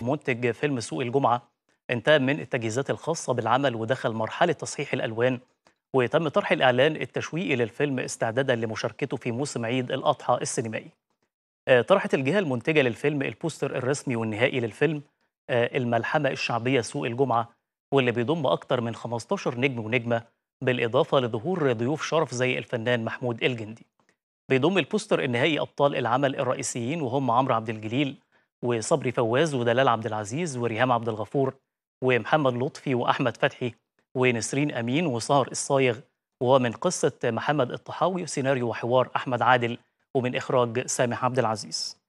منتج فيلم سوق الجمعة انتهى من التجهيزات الخاصة بالعمل ودخل مرحلة تصحيح الألوان وتم طرح الإعلان التشويقي للفيلم استعدادا لمشاركته في موسم عيد الأضحى السينمائي آه، طرحت الجهة المنتجة للفيلم البوستر الرسمي والنهائي للفيلم آه، الملحمة الشعبية سوق الجمعة واللي بيضم أكتر من 15 نجم ونجمة بالإضافة لظهور ضيوف شرف زي الفنان محمود الجندي بيضم البوستر النهائي أبطال العمل الرئيسيين وهم عمرو عبد الجليل وصبري فواز ودلال عبد العزيز وريهام عبد الغفور ومحمد لطفي وأحمد فتحي ونسرين أمين وسهر الصايغ وهو من قصة محمد الطحاوي وسيناريو وحوار أحمد عادل ومن إخراج سامح عبد العزيز